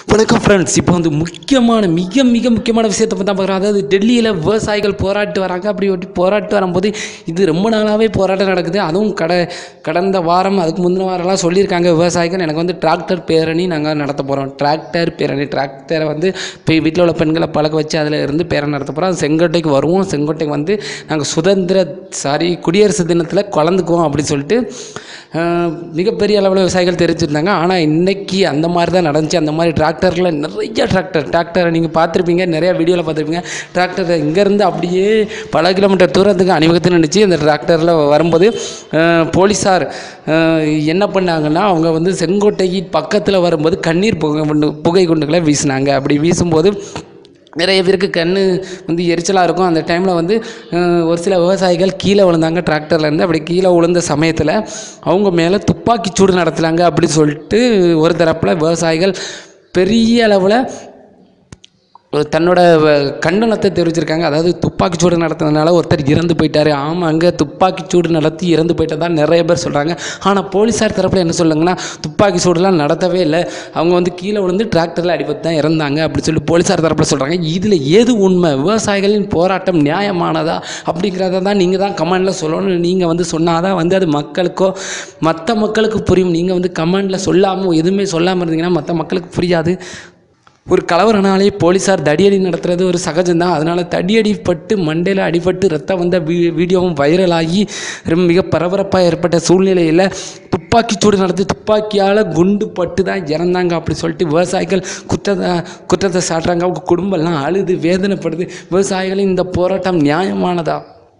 வணக்கம் ஃப்ரெண்ட்ஸ் இப்போ வந்து முக்கியமான மிக மிக முக்கியமான விஷயத்தை பற்றி தான் பார்க்குறோம் அதாவது டெல்லியில் விவசாயிகள் போராட்டு வராங்க அப்படி ஒட்டி போராட்டு வரும்போது இது ரொம்ப நாளாகவே போராட்டம் நடக்குது அதுவும் கட கடந்த வாரம் அதுக்கு முந்தின வாரம்லாம் சொல்லியிருக்காங்க விவசாயிகள் எனக்கு வந்து டிராக்டர் பேரணி நாங்கள் நடத்த போகிறோம் டிராக்டர் பேரணி டிராக்டரை வந்து இப்போ வீட்டில் உள்ள பெண்களை பழக்க வச்சு அதில் இருந்து பேரணி நடத்த போகிறோம் செங்கோட்டைக்கு வருவோம் செங்கோட்டைக்கு வந்து நாங்கள் சுதந்திர சாரி குடியரசு தினத்தில் கலந்துக்குவோம் அப்படின்னு சொல்லிட்டு ஆஹ், மிகப்பெரிய அளவில் விவசாயிகள் தெரிவிச்சிருந்தாங்க ஆனால் இன்னைக்கு அந்த மாதிரி தான் நடந்துச்சு அந்த மாதிரி டிராக்டரில் நிறைய டிராக்டர் டிராக்டரை நீங்கள் பார்த்துருப்பீங்க நிறைய வீடியோவில் பார்த்துருப்பீங்க டிராக்டர் இங்கேருந்து அப்படியே பல கிலோமீட்டர் தூரத்துக்கு அணிவகுத்து நினச்சி அந்த டிராக்டரில் வரும்போது ஆஹ், போலீஸார் ஆஹ், என்ன பண்ணாங்கன்னா அவங்க வந்து செங்கோட்டைக்கு பக்கத்தில் வரும்போது கண்ணீர் புகை குண்டு புகை குண்டுகளை வீசினாங்க அப்படி வீசும்போது நிறைய பேருக்கு கண் வந்து எரிச்சலாக இருக்கும் அந்த டைமில் வந்து அஹ், ஒரு சில விவசாயிகள் கீழே விழுந்தாங்க டிராக்டர்லேருந்து அப்படி கீழே விழுந்த சமயத்தில் அவங்க மேலே துப்பாக்கி சூடு நடத்துனாங்க அப்படி சொல்லிட்டு ஒரு தரப்பில் விவசாயிகள் பெரிய அளவில் ஒரு தன்னோட வ- கண்டனத்தை தெரிவிச்சிருக்காங்க அதாவது துப்பாக்கி சூடு நடத்துனதுனால ஒருத்தர் இறந்து போயிட்டாரு ஆமாங்க துப்பாக்கி சூடு நடத்தி இறந்து போயிட்டதா நிறைய பேர் சொல்கிறாங்க ஆனால் போலீஸார் தரப்பில் என்ன சொல்லுங்கன்னா துப்பாக்கி சூடுலாம் நடத்தவே இல்லை அவங்க வந்து கீழே விழுந்து டிராக்டரில் அடிபட்டு தான் இறந்தாங்க அப்படி சொல்லி போலீஸார் தரப்பில் சொல்கிறாங்க இதில் எது உண்மை விவசாயிகளின் போராட்டம் நியாயமானதா அப்படிங்கிறத தான் நீங்கள் தான் கமெண்டில் சொல்லணும் நீங்கள் வந்து சொன்னாதான் வந்து அது மக்களுக்கோ மற்ற மக்களுக்கு புரியும் நீங்கள் வந்து கமெண்டில் சொல்லாமல் எதுவுமே சொல்லாமல் இருந்தீங்கன்னா மற்ற மக்களுக்கு புரியாது ஒரு கலவரனாலே போலீஸார் தடியடி நடத்துறது ஒரு சகஜம்தான் அதனால் தடியடி பட்டு மண்டையில் அடிபட்டு ரத்தம் வந்த வீ வீடியோவும் வைரலாகி ரொம்ப மிக பரபரப்பாக ஏற்பட்ட சூழ்நிலையில் துப்பாக்கிச்சூடு நடத்தி துப்பாக்கியால் குண்டு பட்டு தான் இறந்தாங்க அப்படி சொல்லிட்டு விவசாயிகள் குற்றத்தை குற்றத்தை சாட்டுறாங்க அவங்க குடும்பம்லாம் அழுது வேதனைப்படுது விவசாயிகளின் இந்த போராட்டம் நியாயமானதா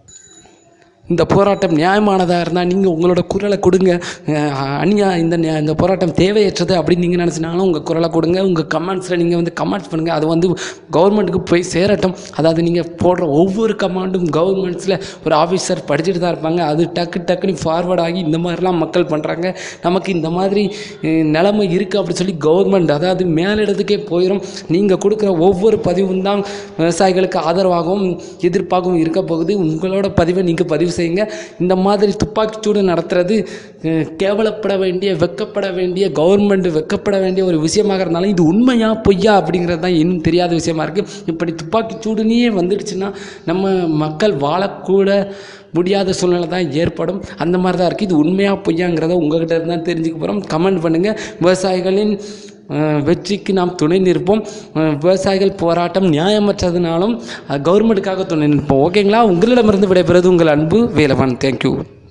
இந்த போராட்டம் நியாயமானதாக இருந்தால் நீங்கள் உங்களோட குரலை கொடுங்க அஹ் அந்நியா இந்த நியா- இந்த போராட்டம் தேவையற்றது அப்படின்னு நீங்கள் நினச்சினாலும் உங்கள் குரலை கொடுங்க உங்கள் கமெண்ட்ஸில் நீங்கள் வந்து கமெண்ட்ஸ் பண்ணுங்கள் அது வந்து கவர்மெண்ட்டுக்கு போய் சேரட்டும் அதாவது நீங்கள் போடுற ஒவ்வொரு கமாண்டும் கவர்மெண்ட்ஸில் ஒரு ஆஃபீஸர் படிச்சுட்டு தான் இருப்பாங்க அது டக்கு டக்குன்னு ஃபார்வர்ட் ஆகி இந்த மாதிரிலாம் மக்கள் பண்ணுறாங்க நமக்கு இந்த மாதிரி அஹ், நிலைமை இருக்குது அப்படி சொல்லி கவர்மெண்ட் அதாவது மேலிடத்துக்கே போயிடும் நீங்கள் கொடுக்குற ஒவ்வொரு பதிவும் தான் விவசாயிகளுக்கு ஆதரவாகவும் எதிர்ப்பாகவும் இருக்க போகுது உங்களோட பதிவை நீங்கள் பதிவு செய்யுங்க இந்த மாதிரி துப்பாக்கிச்சூடு நடத்துறது அஹ், கேவலப்பட வேண்டிய வெக்கப்பட வேண்டிய கவர்மெண்ட் வெக்கப்பட வேண்டிய ஒரு விஷயமாக இருந்தாலும் இது உண்மையா பொய்யா அப்படிங்கிறது தான் இன்னும் தெரியாத விஷயமா இருக்குது இப்படி துப்பாக்கிச்சூடுனே வந்துடுச்சுன்னா நம்ம மக்கள் வாழக்கூட முடியாத சூழ்நிலை தான் ஏற்படும் அந்த மாதிரி தான் இருக்குது இது உண்மையா பொய்யாங்கிறத உங்ககிட்ட இருந்து தான் தெரிஞ்சுக்க போகிறோம் கமெண்ட் பண்ணுங்கள் விவசாயிகளின் அஹ், வெற்றிக்கு நாம் துணை நிற்போம் அஹ், விவசாயிகள் போராட்டம் நியாயமற்றதுனாலும் கவர்மெண்ட்டுக்காக துணை நிற்போம் ஓகேங்களா உங்களிடமிருந்து விடைபெறுவது உங்கள் அன்பு வேலவன் தேங்க்யூ